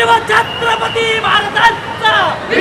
शिव छत्रपती महाराजांचा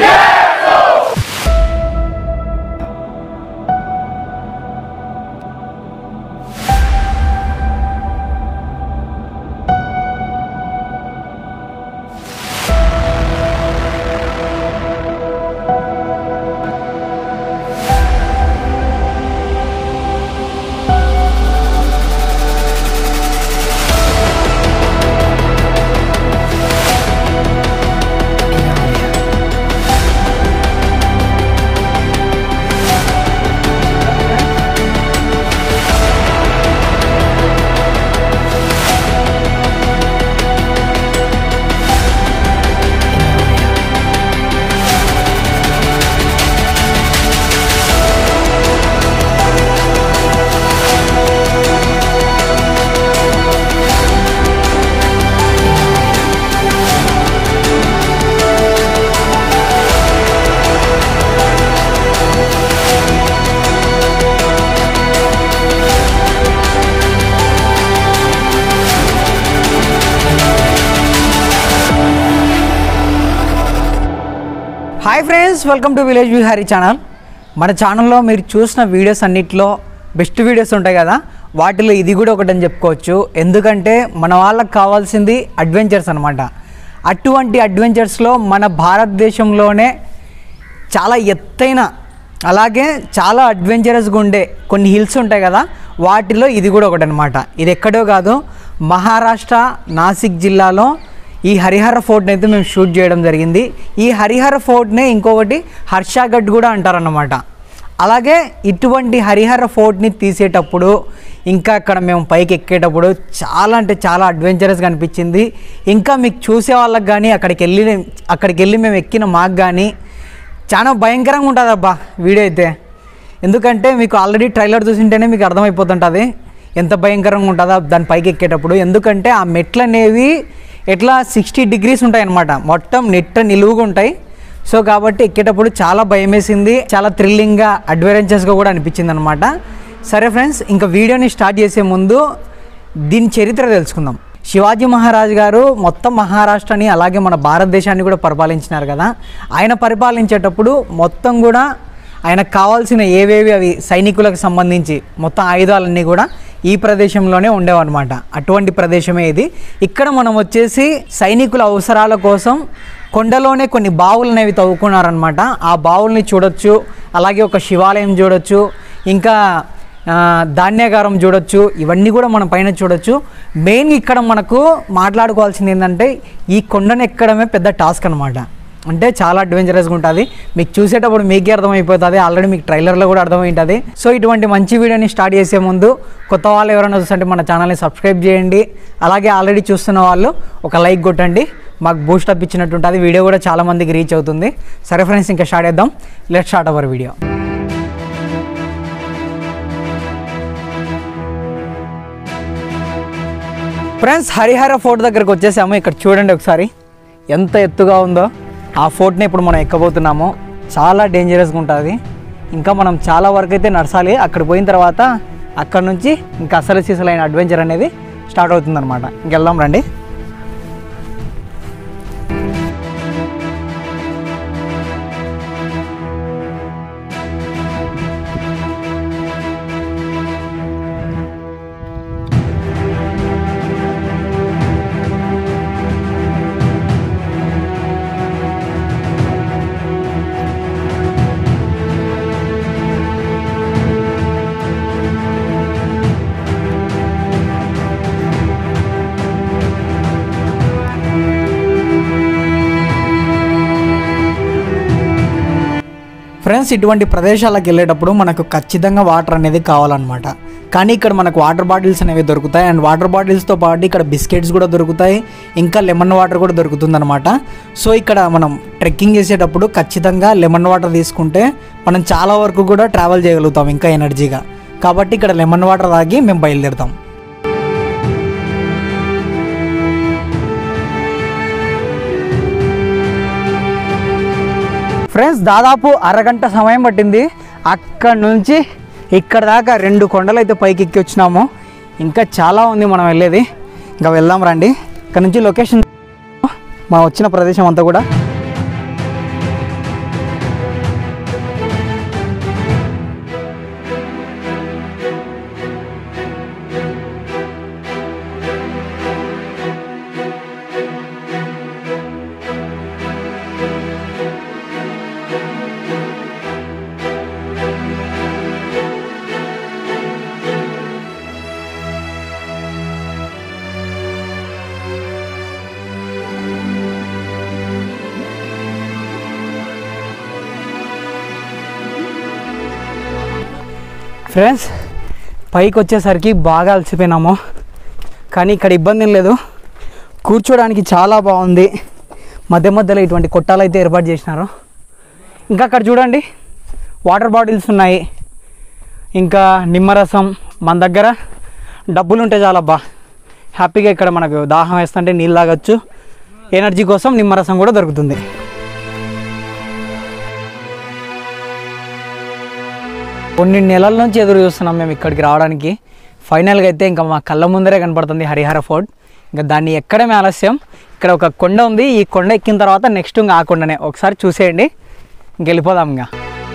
hi friends welcome to village Vihari channel మన ఛానల్లో మీరు చూసిన వీడియోస్ అన్నిట్లో బెస్ట్ వీడియోస్ ఉంటాయి కదా వాటిలో ఇది కూడా ఒకటని చెప్పుకోవచ్చు ఎందుకంటే మన వాళ్ళకి కావాల్సింది అడ్వెంచర్స్ అనమాట అటువంటి అడ్వెంచర్స్లో మన భారతదేశంలోనే చాలా ఎత్తైన అలాగే చాలా అడ్వెంచరస్గా ఉండే కొన్ని హిల్స్ ఉంటాయి కదా వాటిలో ఇది కూడా ఒకటి అనమాట ఇది ఎక్కడో కాదు మహారాష్ట్ర నాసిక్ జిల్లాలో ఈ హరిహర ఫోర్ట్ని అయితే మేము షూట్ చేయడం జరిగింది ఈ హరిహర ఫోర్ట్నే ఇంకొకటి హర్షాగఢ్ కూడా అంటారన్నమాట అలాగే ఇటువంటి హరిహర ఫోర్ట్ని తీసేటప్పుడు ఇంకా అక్కడ మేము పైకి ఎక్కేటప్పుడు చాలా అంటే చాలా అడ్వెంచరస్గా అనిపించింది ఇంకా మీకు చూసే వాళ్ళకి కానీ అక్కడికి వెళ్ళి అక్కడికి వెళ్ళి మేము ఎక్కిన మాకు కానీ చాలా భయంకరంగా ఉంటుంది అబ్బా వీడియో అయితే ఎందుకంటే మీకు ఆల్రెడీ ట్రైలర్ చూసింటేనే మీకు అర్థమైపోతుంటుంది ఎంత భయంకరంగా ఉంటుందో దాని పైకి ఎక్కేటప్పుడు ఎందుకంటే ఆ మెట్లు అనేవి ఎట్లా సిక్స్టీ డిగ్రీస్ ఉంటాయి అన్నమాట మొత్తం నెట్ట నిలువుగా ఉంటాయి సో కాబట్టి ఎక్కేటప్పుడు చాలా భయం వేసింది చాలా థ్రిల్లింగ్గా అడ్వెంచర్స్గా కూడా అనిపించింది అనమాట సరే ఫ్రెండ్స్ ఇంకా వీడియోని స్టార్ట్ చేసే ముందు దీని చరిత్ర తెలుసుకుందాం శివాజీ మహారాజ్ గారు మొత్తం మహారాష్ట్రని అలాగే మన భారతదేశాన్ని కూడా పరిపాలించినారు కదా ఆయన పరిపాలించేటప్పుడు మొత్తం కూడా ఆయనకు కావాల్సిన ఏవేవి అవి సైనికులకు సంబంధించి మొత్తం ఆయుధాలన్నీ కూడా ఈ ప్రదేశంలోనే ఉండేవన్నమాట అటువంటి ప్రదేశమే ఇది ఇక్కడ మనం వచ్చేసి సైనికుల అవసరాల కోసం కొండలోనే కొన్ని బావులు అనేవి తవ్వుకున్నారనమాట ఆ బావుల్ని చూడొచ్చు అలాగే ఒక శివాలయం చూడొచ్చు ఇంకా ఆ, ధాన్యాగారం చూడొచ్చు ఇవన్నీ కూడా మనం పైన చూడొచ్చు మెయిన్ ఇక్కడ మనకు మాట్లాడుకోవాల్సింది ఏంటంటే ఈ కొండను ఎక్కడమే పెద్ద టాస్క్ అనమాట అంటే చాలా అడ్వెంచరస్గా ఉంటుంది మీకు చూసేటప్పుడు మీకే అర్థమైపోతుంది ఆల్రెడీ మీకు ట్రైలర్లో కూడా అర్థమైంటుంది సో ఇటువంటి మంచి వీడియోని స్టార్ట్ చేసే ముందు కొత్త వాళ్ళు ఎవరైనా చూస్తుంటే మన ఛానల్ని సబ్స్క్రైబ్ చేయండి అలాగే ఆల్రెడీ చూస్తున్న వాళ్ళు ఒక లైక్ కొట్టండి మాకు బూస్టప్ ఇచ్చినట్టు ఉంటుంది వీడియో కూడా చాలా మందికి రీచ్ అవుతుంది సరే ఫ్రెండ్స్ ఇంకా స్టార్ట్ చేద్దాం let start our video friends Harihara fort దగ్గరకు వచ్చేసాము ఇక్కడ చూడండి ఒకసారి ఎంత ఎత్తుగా ఉందో ఆ ఫోర్ట్ని ఇప్పుడు మనం ఎక్కబోతున్నాము చాలా డేంజరస్గా ఉంటుంది ఇంకా మనం చాలా వరకు అయితే నడచాలి అక్కడ పోయిన తర్వాత అక్కడ నుంచి ఇంకా అసలు సీసలైన అడ్వెంచర్ అనేది స్టార్ట్ అవుతుందన్నమాట ఇంకెళ్దాం రండి ఫ్రెండ్స్ ఇటువంటి ప్రదేశాలకు వెళ్ళేటప్పుడు మనకు ఖచ్చితంగా వాటర్ అనేది కావాలన్నమాట కానీ ఇక్కడ మనకు వాటర్ బాటిల్స్ అనేవి దొరుకుతాయి అండ్ వాటర్ బాటిల్స్తో పాటు ఇక్కడ బిస్కెట్స్ కూడా దొరుకుతాయి ఇంకా లెమన్ వాటర్ కూడా దొరుకుతుందన్నమాట సో ఇక్కడ మనం ట్రెక్కింగ్ చేసేటప్పుడు ఖచ్చితంగా లెమన్ వాటర్ తీసుకుంటే మనం చాలా వరకు కూడా ట్రావెల్ చేయగలుగుతాం ఇంకా ఎనర్జీగా కాబట్టి ఇక్కడ లెమన్ వాటర్ తాగి మేము బయలుదేరుతాం ఫ్రెండ్స్ దాదాపు అరగంట సమయం పట్టింది అక్కడ నుంచి ఇక్కడ దాకా రెండు కొండలు అయితే పైకి ఎక్కి వచ్చినాము ఇంకా చాలా ఉంది మనం వెళ్ళేది ఇంకా వెళ్దాం రండి ఇక్కడ నుంచి లొకేషన్ మనం వచ్చిన ప్రదేశం అంతా కూడా ఫ్రెండ్స్ పైకి వచ్చేసరికి బాగా అలసిపోయినాము కానీ ఇక్కడ ఇబ్బంది ఏం లేదు కూర్చోడానికి చాలా బాగుంది మధ్య మధ్యలో ఇటువంటి కొట్టాలు అయితే ఏర్పాటు చేసినారు ఇంకా అక్కడ చూడండి వాటర్ బాటిల్స్ ఉన్నాయి ఇంకా నిమ్మరసం మన దగ్గర డబ్బులు ఉంటే చాలబ్బా హ్యాపీగా ఇక్కడ మనకు దాహం వేస్తుంటే నీళ్ళు తాగొచ్చు ఎనర్జీ కోసం నిమ్మరసం కూడా దొరుకుతుంది కొన్ని నెలల నుంచి ఎదురు చూస్తున్నాం మేము ఇక్కడికి రావడానికి ఫైనల్గా అయితే ఇంకా మా కళ్ళ ముందరే కనపడుతుంది హరిహర ఫోర్ట్ ఇంకా దాన్ని ఎక్కడమే ఆలస్యం ఇక్కడ ఒక కొండ ఉంది ఈ కొండ ఎక్కిన తర్వాత నెక్స్ట్ ఇంకా ఆ కొండనే ఒకసారి చూసేయండి ఇంక వెళ్ళిపోదాం ఇంకా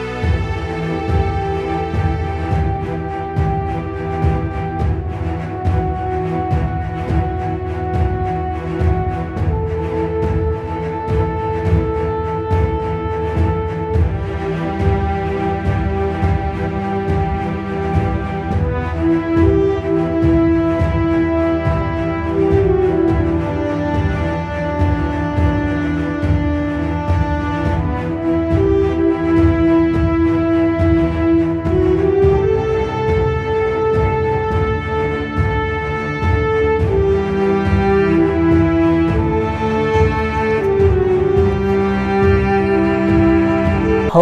ఓ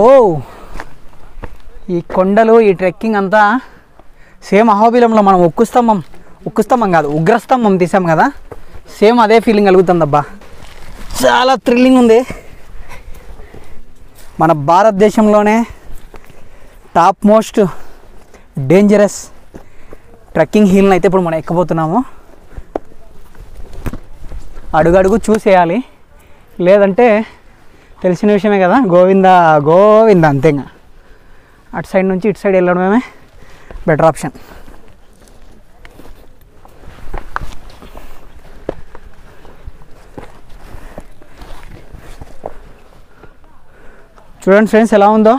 ఈ కొండలు ఈ ట్రెక్కింగ్ అంతా సేమ్ అహోబిలంలో మనం ఉక్కు స్తంభం ఉక్కు స్తంభం కాదు ఉగ్రస్తంభం తీసాం కదా సేమ్ అదే ఫీలింగ్ కలుగుతుంది అబ్బా చాలా థ్రిల్లింగ్ ఉంది మన భారతదేశంలోనే టాప్ మోస్ట్ డేంజరస్ ట్రెక్కింగ్ హిల్ని అయితే ఇప్పుడు మనం ఎక్కబోతున్నాము అడుగడుగు చూసేయాలి లేదంటే తెలిసిన విషయమే కదా గోవింద గోవింద అంతే ఇంకా అటు సైడ్ నుంచి ఇటు సైడ్ వెళ్ళడమే బెటర్ ఆప్షన్ చూడండి ఫ్రెండ్స్ ఎలా ఉందో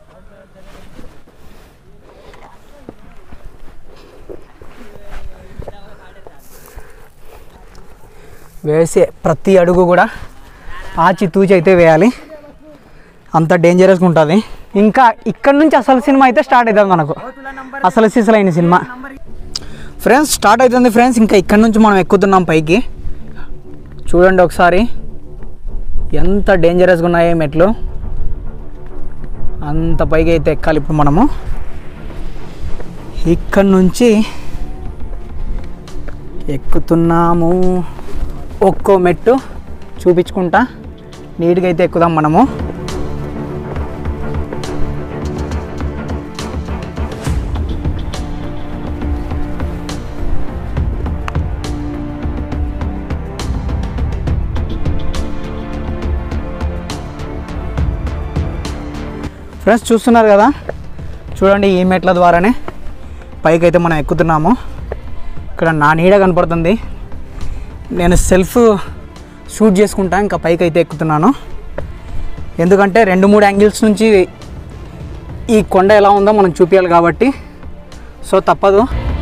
వేసే ప్రతి అడుగు కూడా ఆచి తూచి అయితే వేయాలి అంత డేంజరస్గా ఉంటుంది ఇంకా ఇక్కడ నుంచి అసలు సినిమా అయితే స్టార్ట్ అవుతుంది మనకు అసలు సిసలైన సినిమా ఫ్రెండ్స్ స్టార్ట్ అవుతుంది ఫ్రెండ్స్ ఇంకా ఇక్కడ నుంచి మనం ఎక్కుతున్నాం పైకి చూడండి ఒకసారి ఎంత డేంజరస్గా ఉన్నాయి మెట్లు అంత పైకి అయితే ఎక్కాలి ఇప్పుడు మనము ఇక్కడ నుంచి ఎక్కుతున్నాము ఒక్కో మెట్టు చూపించుకుంటా నీట్గా అయితే ఎక్కుదాం మనము ఫ్రెండ్స్ చూస్తున్నారు కదా చూడండి ఈ మెట్ల ద్వారానే పైకి అయితే మనం ఎక్కుతున్నాము ఇక్కడ నా నీడ కనపడుతుంది నేను సెల్ఫ్ షూట్ చేసుకుంటా ఇంకా పైకి అయితే ఎక్కుతున్నాను ఎందుకంటే రెండు మూడు యాంగిల్స్ నుంచి ఈ కొండ ఎలా ఉందో మనం చూపించాలి కాబట్టి సో తప్పదు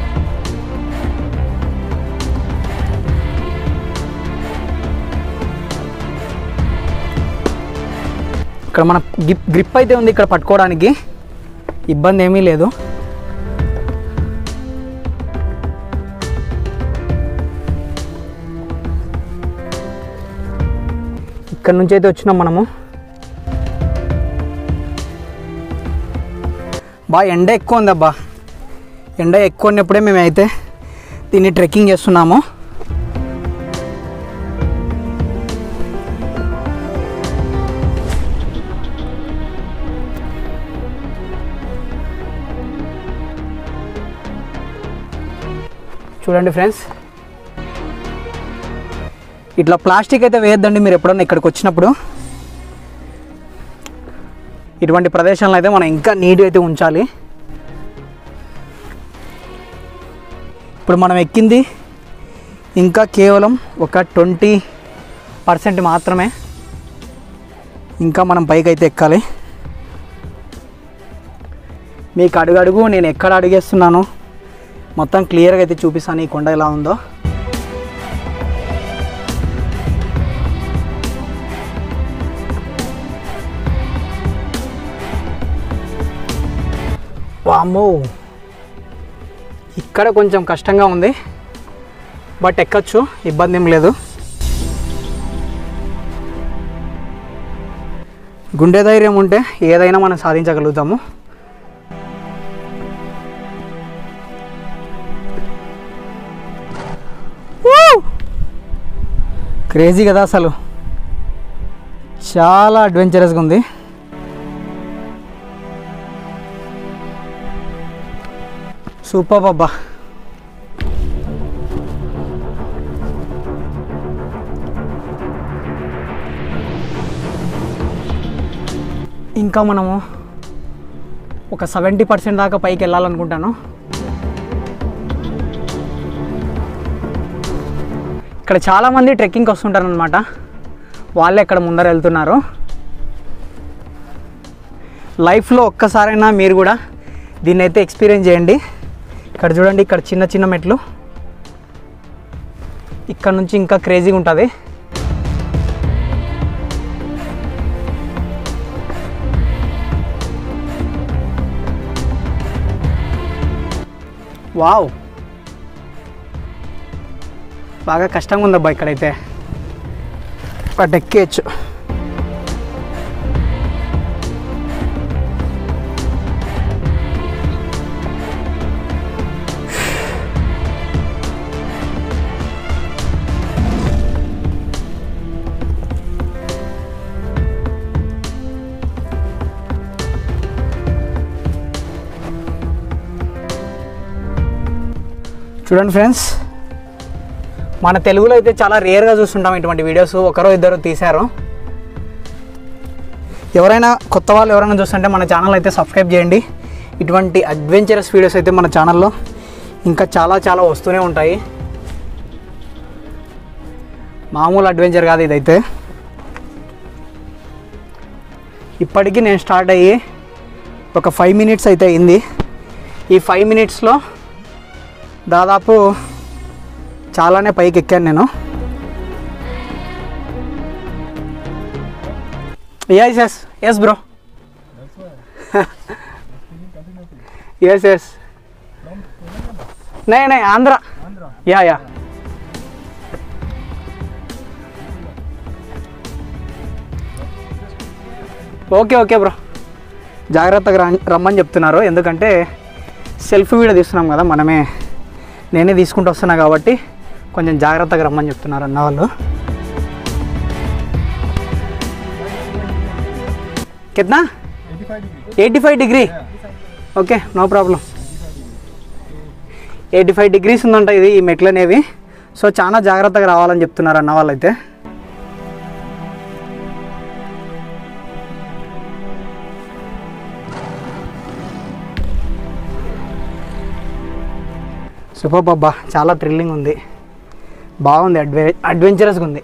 ఇక్కడ మన గ్రిప్ గ్రిప్ అయితే ఉంది ఇక్కడ పట్టుకోవడానికి ఇబ్బంది ఏమీ లేదు ఇక్కడ నుంచి అయితే వచ్చినాం మనము బాగా ఎండ ఎక్కువ ఉంది అబ్బా ఎండ ఎక్కువ ఉన్నప్పుడే మేమైతే దీన్ని ట్రెక్కింగ్ చేస్తున్నాము చూడండి ఫ్రెండ్స్ ఇట్లా ప్లాస్టిక్ అయితే వేయొద్దండి మీరు ఎప్పుడన్నా ఇక్కడికి వచ్చినప్పుడు ఇటువంటి ప్రదేశాలను అయితే మనం ఇంకా నీట్గా అయితే ఉంచాలి ఇప్పుడు మనం ఎక్కింది ఇంకా కేవలం ఒక ట్వంటీ పర్సెంట్ మాత్రమే ఇంకా మనం పైకి అయితే ఎక్కాలి మీకు అడుగడుగు నేను ఎక్కడ అడిగేస్తున్నాను మొత్తం క్లియర్గా అయితే చూపిస్తాను ఈ కొండ ఎలా ఉందో వామ్మో ఇక్కడ కొంచెం కష్టంగా ఉంది బట్ ఎక్కచ్చు ఇబ్బంది ఏం లేదు గుండె ధైర్యం ఉంటే ఏదైనా మనం సాధించగలుగుతాము క్రేజీ కదా అసలు చాలా అడ్వెంచరస్గా ఉంది సూపర్ అబ్బా ఇంకా మనము ఒక సెవెంటీ పర్సెంట్ దాకా పైకి వెళ్ళాలనుకుంటాను ఇక్కడ చాలామంది ట్రెక్కింగ్కి వస్తుంటారు అనమాట వాళ్ళే ఇక్కడ ముందర వెళ్తున్నారు లైఫ్లో ఒక్కసారైనా మీరు కూడా దీన్ని అయితే ఎక్స్పీరియన్స్ చేయండి ఇక్కడ చూడండి ఇక్కడ చిన్న చిన్న మెట్లు ఇక్కడ నుంచి ఇంకా క్రేజీగా ఉంటుంది వావ్ బాగా కష్టంగా ఉందబ్బా ఇక్కడైతే బట్ ఎక్కేయచ్చు చూడండి ఫ్రెండ్స్ మన తెలుగులో అయితే చాలా రేర్గా చూస్తుంటాం ఇటువంటి వీడియోస్ ఒకరో ఇద్దరు తీశారు ఎవరైనా కొత్త వాళ్ళు ఎవరైనా చూస్తుంటే మన ఛానల్ అయితే సబ్స్క్రైబ్ చేయండి ఇటువంటి అడ్వెంచరస్ వీడియోస్ అయితే మన ఛానల్లో ఇంకా చాలా చాలా వస్తూనే ఉంటాయి మామూలు అడ్వెంచర్ కాదు ఇదైతే ఇప్పటికీ నేను స్టార్ట్ అయ్యి ఒక ఫైవ్ మినిట్స్ అయితే అయింది ఈ ఫైవ్ మినిట్స్లో దాదాపు చాలానే పైకి ఎక్కాను నేను yes yes yes bro yes yes नहीं नहीं आंध्रा या या ఓకే ఓకే బ్రో జాగ్రత్తగా రా రమ్మని చెప్తున్నారు ఎందుకంటే సెల్ఫీ వీడియో తీస్తున్నాం కదా మనమే నేనే తీసుకుంటూ వస్తున్నా కాబట్టి కొంచెం జాగ్రత్తగా రమ్మని చెప్తున్నారు అన్న వాళ్ళు కిतना eighty five degree okay no problem eighty five degrees ఉందంట ఇది ఈ మెట్లు అనేవి సో చాలా జాగ్రత్తగా రావాలని చెప్తున్నారు అన్న వాళ్ళైతే సూపర్ బాబా చాలా థ్రిల్లింగ్ ఉంది బాగుంది అడ్వె అడ్వెంచరస్గా ఉంది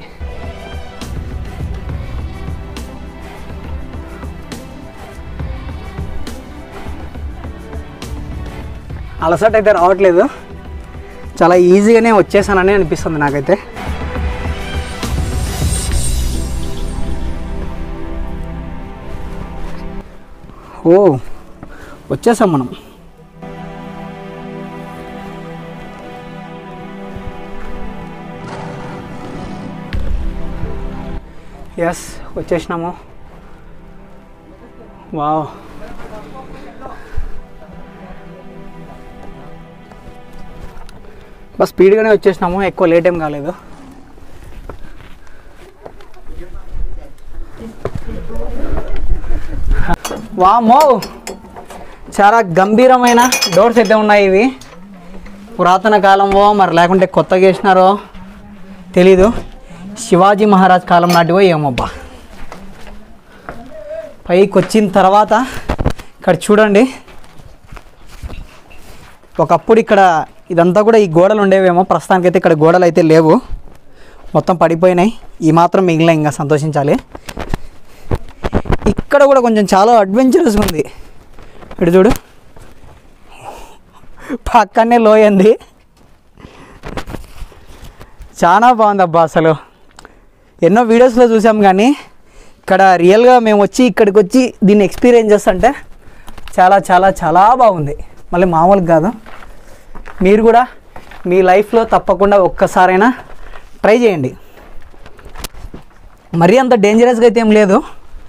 అలసట అయితే రావట్లేదు చాలా ఈజీగానే వచ్చేసానని అనిపిస్తుంది నాకైతే ఓ వచ్చేసాం మనం ఎస్ వచ్చేసినాము వావ్ బస్ స్పీడ్గానే వచ్చేసినాము ఎక్కువ లేట్ ఏం కాలేదు వామో చాలా గంభీరమైన డోర్స్ అయితే ఉన్నాయి ఇవి పురాతన కాలంలో మరి లేకుంటే కొత్తగా వేసినారో తెలీదు శివాజీ మహారాజ్ కాలం నాటివో ఏమబ్బా పైకి వచ్చిన తర్వాత ఇక్కడ చూడండి ఒకప్పుడు ఇక్కడ ఇదంతా కూడా ఈ గోడలు ఉండేవేమో ప్రస్తుతానికైతే ఇక్కడ గోడలు అయితే లేవు మొత్తం పడిపోయినాయి ఈ మాత్రం మిగిలిన ఇంకా సంతోషించాలి ఇక్కడ కూడా కొంచెం చాలా అడ్వెంచరస్గా ఉంది ఇక్కడ చూడు పక్కనే లోయంది చాలా బాగుంది అబ్బా అసలు ఎన్నో వీడియోస్లో చూసాం కానీ ఇక్కడ రియల్గా మేము వచ్చి ఇక్కడికి వచ్చి దీన్ని ఎక్స్పీరియన్స్ చేస్తుంటే చాలా చాలా చాలా బాగుంది మళ్ళీ మామూలుగా కాదు మీరు కూడా మీ లైఫ్లో తప్పకుండా ఒక్కసారైనా ట్రై చేయండి మరీ అంత డేంజరస్గా అయితే ఏం లేదు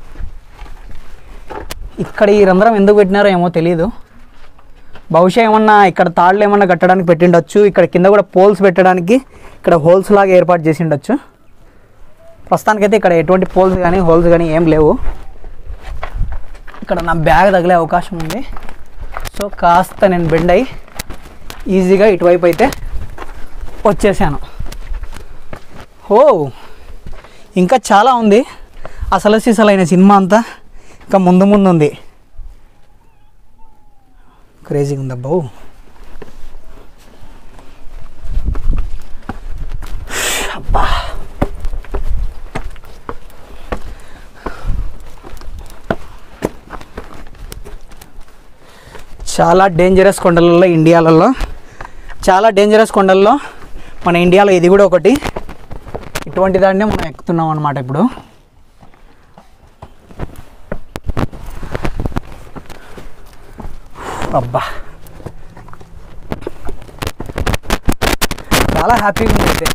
ఇక్కడ ఈ రంధ్రం ఎందుకు పెట్టినారో ఏమో తెలియదు బహుశా ఏమన్నా ఇక్కడ తాళ్ళు ఏమన్నా కట్టడానికి పెట్టిండొచ్చు ఇక్కడ కింద కూడా పోల్స్ పెట్టడానికి ఇక్కడ హోల్స్ లాగా ఏర్పాటు చేసి ఉండొచ్చు ప్రస్తుతానికైతే ఇక్కడ ఎటువంటి పోల్స్ కానీ హోల్స్ కానీ ఏం లేవు ఇక్కడ నా బ్యాగ్ తగిలే అవకాశం ఉంది సో కాస్త నేను బెండ్ అయ్యి ఈజీగా ఇటువైపు అయితే వచ్చేసాను ఓ ఇంకా చాలా ఉంది అసలు సిసలైన సినిమా అంతా ఇంకా ముందు ముందు ఉంది క్రేజీగా ఉంది అబ్బా అబ్బా చాలా డేంజరస్ కొండలలో ఇండియాలలో చాలా డేంజరస్ కొండల్లో మన ఇండియాలో ఇది కూడా ఒకటి ఇటువంటి దాన్నే మనం ఎక్కుతున్నాం అనమాట ఇప్పుడు అబ్బా చాలా హ్యాపీగా ఉంది అయితే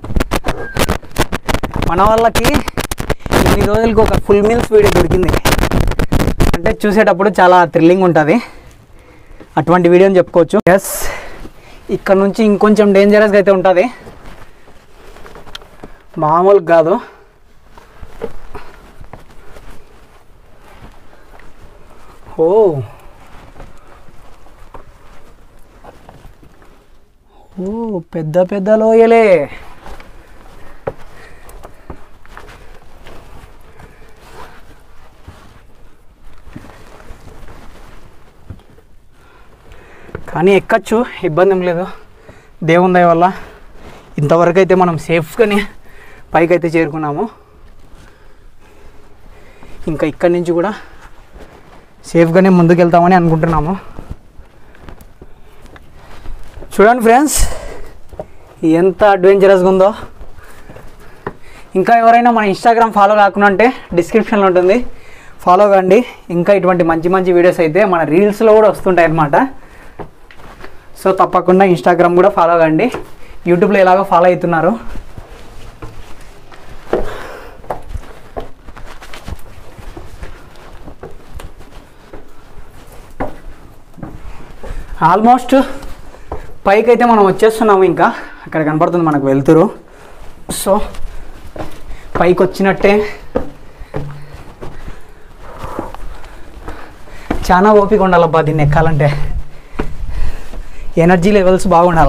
మన వాళ్ళకి ఇన్ని రోజులకి ఒక ఫుల్ మీల్స్ వీడియో దొరికింది అంటే చూసేటప్పుడు చాలా థ్రిల్లింగ్ ఉంటుంది అటువంటి వీడియోని చెప్పుకోవచ్చు ఎస్ ఇక్కడ నుంచి ఇంకొంచెం డేంజరస్గా అయితే ఉంటుంది మామూలుగా కాదు ఓ ఓ పెద్ద పెద్ద లోయలే కానీ ఎక్కచ్చు ఇబ్బంది ఏం లేదు దేవుని దయ వల్ల ఇంతవరకు అయితే మనం సేఫ్గానే పైకి అయితే చేరుకున్నాము ఇంకా ఇక్కడి నుంచి కూడా సేఫ్గానే ముందుకు వెళ్తామని అనుకుంటున్నాము చూడండి ఫ్రెండ్స్ ఎంత అడ్వెంచరస్గా ఉందో ఇంకా ఎవరైనా మన ఇన్స్టాగ్రామ్ ఫాలో కాకుండా అంటే డిస్క్రిప్షన్లో ఉంటుంది ఫాలో కండి ఇంకా ఇటువంటి మంచి మంచి వీడియోస్ అయితే మన రీల్స్లో కూడా వస్తుంటాయి అన్నమాట సో తప్పకుండా ఇన్స్టాగ్రామ్ కూడా ఫాలో కండి యూట్యూబ్లో ఎలాగో ఫాలో అవుతున్నారు ఆల్మోస్ట్ పైకి అయితే మనం వచ్చేస్తున్నాము ఇంకా అక్కడ కనపడుతుంది మనకు వెళ్తురు సో పైకి వచ్చినట్టే చాలా ఓపిక ఉండాలబ్బా దీన్ని ఎక్కాలంటే ఎనర్జీ లెవెల్స్ బాగుండాల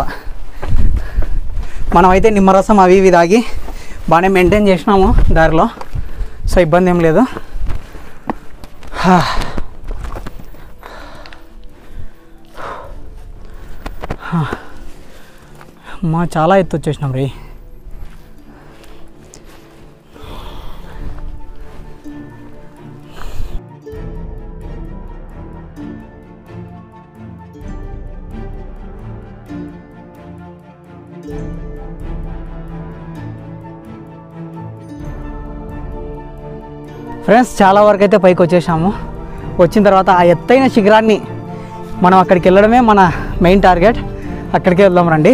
మనమైతే నిమ్మరసం అవి ఇవి తాగి బాగానే మెయింటైన్ చేసినాము దారిలో సో ఇబ్బంది ఏం లేదు హా. హా. అమ్మా చాలా ఎత్తు వచ్చేసినాం రే ఫ్రెండ్స్ చాలా వరకు అయితే పైకి వచ్చేసాము వచ్చిన తర్వాత ఆ ఎత్తైన శిఖరాన్ని మనం అక్కడికి వెళ్ళడమే మన మెయిన్ టార్గెట్ అక్కడికే వెళ్దాం రండి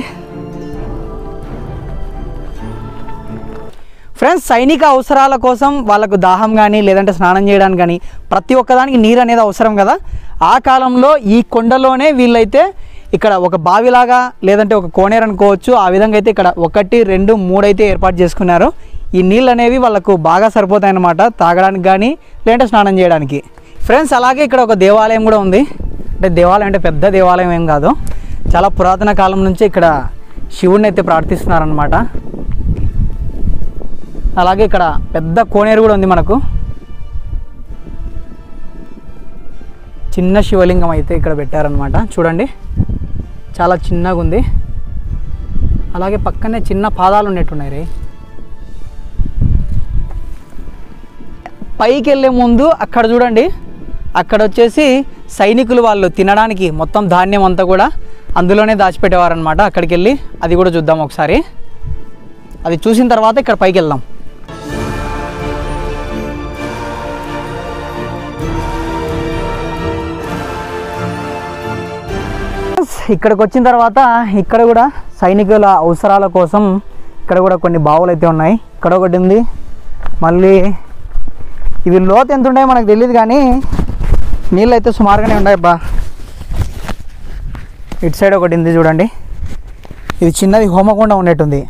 ఫ్రెండ్స్ సైనిక అవసరాల కోసం వాళ్ళకు దాహం కానీ లేదంటే స్నానం చేయడానికి కానీ ప్రతి ఒక్కదానికి నీరు అనేది అవసరం కదా ఆ కాలంలో ఈ కొండలోనే వీళ్ళైతే ఇక్కడ ఒక బావిలాగా లేదంటే ఒక కోనేరు అనుకోవచ్చు ఆ విధంగా అయితే ఇక్కడ ఒకటి రెండు మూడు అయితే ఏర్పాటు చేసుకున్నారు ఈ నీళ్ళు అనేవి వాళ్ళకు బాగా సరిపోతాయి అన్నమాట తాగడానికి కానీ లేదంటే స్నానం చేయడానికి ఫ్రెండ్స్ అలాగే ఇక్కడ ఒక దేవాలయం కూడా ఉంది అంటే దేవాలయం అంటే పెద్ద దేవాలయం ఏం కాదు చాలా పురాతన కాలం నుంచి ఇక్కడ శివుడిని అయితే ప్రార్థిస్తున్నారనమాట అలాగే ఇక్కడ పెద్ద కోనేరు కూడా ఉంది మనకు చిన్న శివలింగం అయితే ఇక్కడ పెట్టారనమాట చూడండి చాలా చిన్నగా ఉంది అలాగే పక్కనే చిన్న పాదాలు ఉన్నట్టున్నాయి రే పైకి వెళ్ళే ముందు అక్కడ చూడండి అక్కడ వచ్చేసి సైనికులు వాళ్ళు తినడానికి మొత్తం ధాన్యం అంతా కూడా అందులోనే దాచిపెట్టేవారనమాట అక్కడికి వెళ్ళి అది కూడా చూద్దాం ఒకసారి అది చూసిన తర్వాత ఇక్కడ పైకి వెళ్దాం ఇక్కడికి వచ్చిన తర్వాత ఇక్కడ కూడా సైనికుల అవసరాల కోసం ఇక్కడ కూడా కొన్ని బావులు అయితే ఉన్నాయి ఇక్కడ ఒకటి ఉంది మళ్ళీ ఇవి లోతు ఎంత ఉన్నాయో మనకు తెలియదు కానీ నీళ్ళు అయితే సుమారుగానే ఉన్నాయి బా ఇటు సైడ్ ఒకటి ఉంది చూడండి ఇది చిన్నది హోమకుండా ఉన్నట్టుంది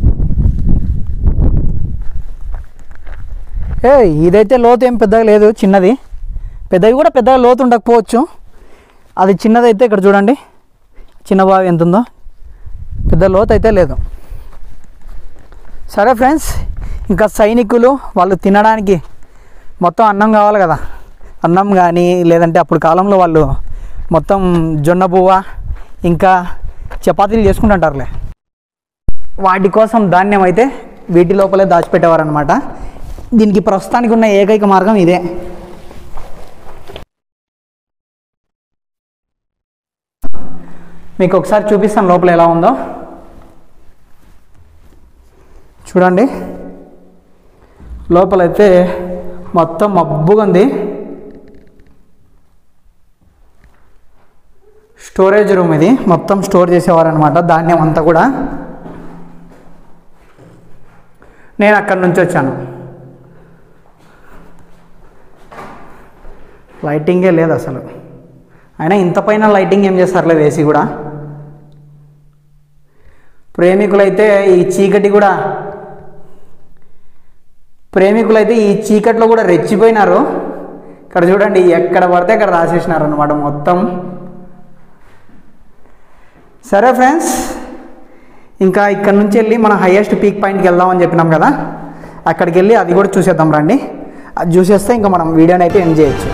ఏ ఇదైతే లోతు ఏం పెద్దగా లేదు చిన్నది పెద్దది కూడా పెద్దగా లోతు ఉండకపోవచ్చు అది చిన్నదైతే ఇక్కడ చూడండి చిన్న బావి ఎంత ఉందో పెద్ద లోతు అయితే లేదు సరే ఫ్రెండ్స్ ఇంకా సైనికులు వాళ్ళు తినడానికి మొత్తం అన్నం కావాలి కదా అన్నం కానీ లేదంటే అప్పుడు కాలంలో వాళ్ళు మొత్తం జొన్న బువ్వ ఇంకా చపాతీలు చేసుకుంటుంటారులే వాటి కోసం ధాన్యం అయితే వీటి లోపలే దాచిపెట్టేవారు అనమాట దీనికి ప్రస్తుతానికి ఉన్న ఏకైక మార్గం ఇదే మీకు ఒకసారి చూపిస్తాను లోపల ఎలా ఉందో చూడండి లోపలైతే మొత్తం మబ్బుగా ఉంది స్టోరేజ్ రూమ్ ఇది మొత్తం స్టోర్ చేసేవారనమాట ధాన్యం అంతా కూడా నేను అక్కడి నుంచి వచ్చాను లైటింగే లేదు అసలు అయినా ఇంత పైన లైటింగ్ ఏం చేస్తారులేదు ఏసీ కూడా ప్రేమికులైతే ఈ చీకటి కూడా ప్రేమికులైతే ఈ చీకట్లో కూడా రెచ్చిపోయినారు ఇక్కడ చూడండి ఎక్కడ పడితే అక్కడ రాసేసినారు అనమాట మొత్తం సరే ఫ్రెండ్స్ ఇంకా ఇక్కడ నుంచి వెళ్ళి మనం హైయెస్ట్ పీక్ పాయింట్కి వెళ్దామని చెప్పినాం కదా అక్కడికి వెళ్ళి అది కూడా చూసేద్దాం రండి అది చూసేస్తే ఇంకా మనం వీడియోని అయితే ఎండ్ చేయొచ్చు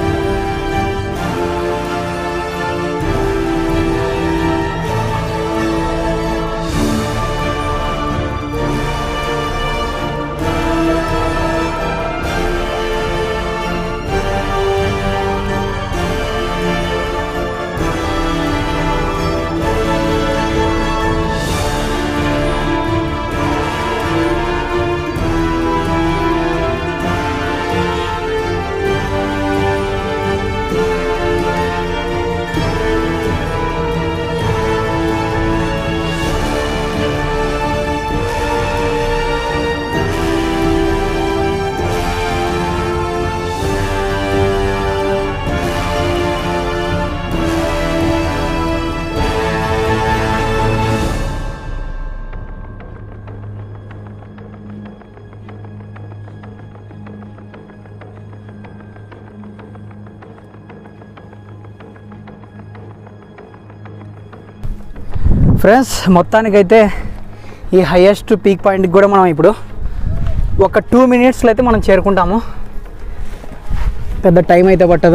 ఫ్రెండ్స్ మొత్తానికైతే ఈ హైయెస్ట్ పీక్ పాయింట్కి కూడా మనం ఇప్పుడు ఒక టూ మినిట్స్లో అయితే మనం చేరుకుంటాము పెద్ద టైం అయితే పట్టదు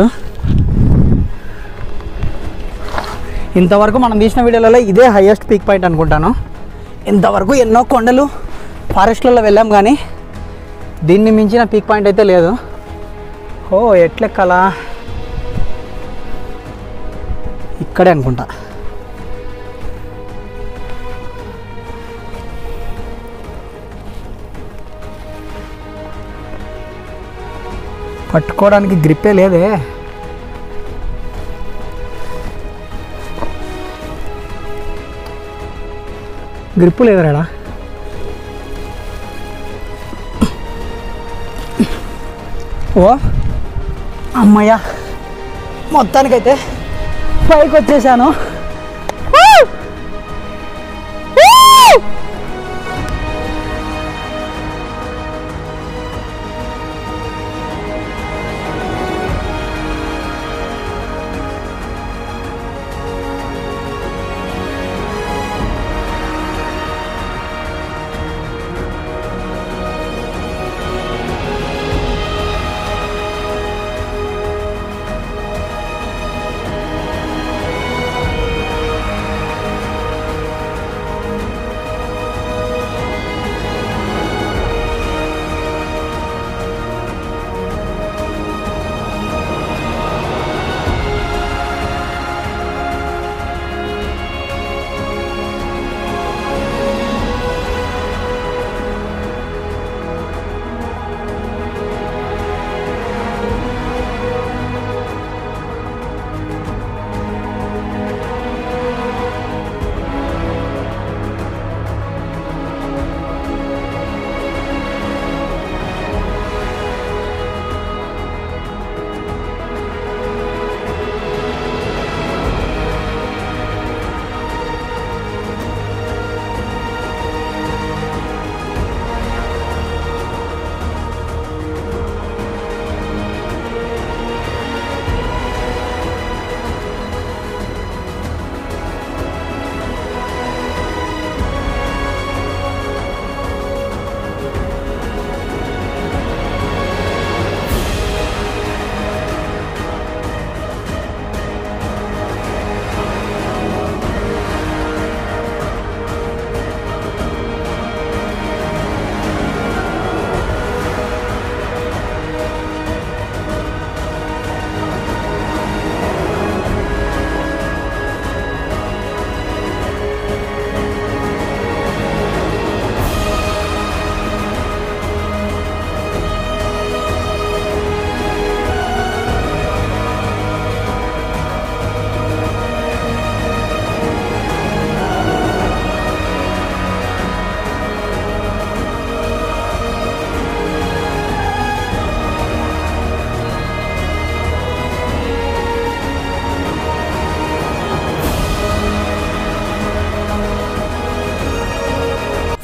ఇంతవరకు మనం తీసిన వీడియోలలో ఇదే హైయెస్ట్ పీక్ పాయింట్ అనుకుంటాను ఇంతవరకు ఎన్నో కొండలు ఫారెస్ట్లలో వెళ్ళాం కానీ దీన్ని మించిన పీక్ పాయింట్ అయితే లేదు ఓ ఎట్లెక్కలా ఇక్కడే అనుకుంటా పట్టుకోవడానికి గ్రిప్పే లేదే గ్రిప్పు లేదురాడా ఓ అమ్మయ్యా మొత్తానికైతే పైకి వచ్చేసాను Woo! Woo!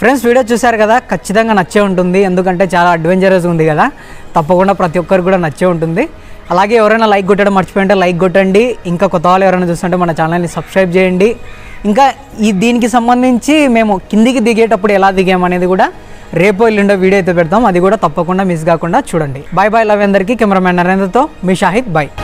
ఫ్రెండ్స్ వీడియో చూశారు కదా ఖచ్చితంగా నచ్చే ఉంటుంది ఎందుకంటే చాలా అడ్వెంచరస్ ఉంది కదా తప్పకుండా ప్రతి ఒక్కరికి కూడా నచ్చే ఉంటుంది అలాగే ఎవరైనా లైక్ కొట్టడం మర్చిపోయింటే లైక్ కొట్టండి ఇంకా కొత్త వాళ్ళు ఎవరైనా చూస్తుంటే మన ఛానల్ని సబ్స్క్రైబ్ చేయండి ఇంకా ఈ దీనికి సంబంధించి మేము కిందికి దిగేటప్పుడు ఎలా దిగామనేది కూడా రేపు ఎల్లుండో వీడియో అయితే పెడతాం అది కూడా తప్పకుండా మిస్ కాకుండా చూడండి బాయ్ బాయ్ లవ్ అందరికీ కెమెరామ్యాన్ నరేంద్రతో మీ షాహిద్ బాయ్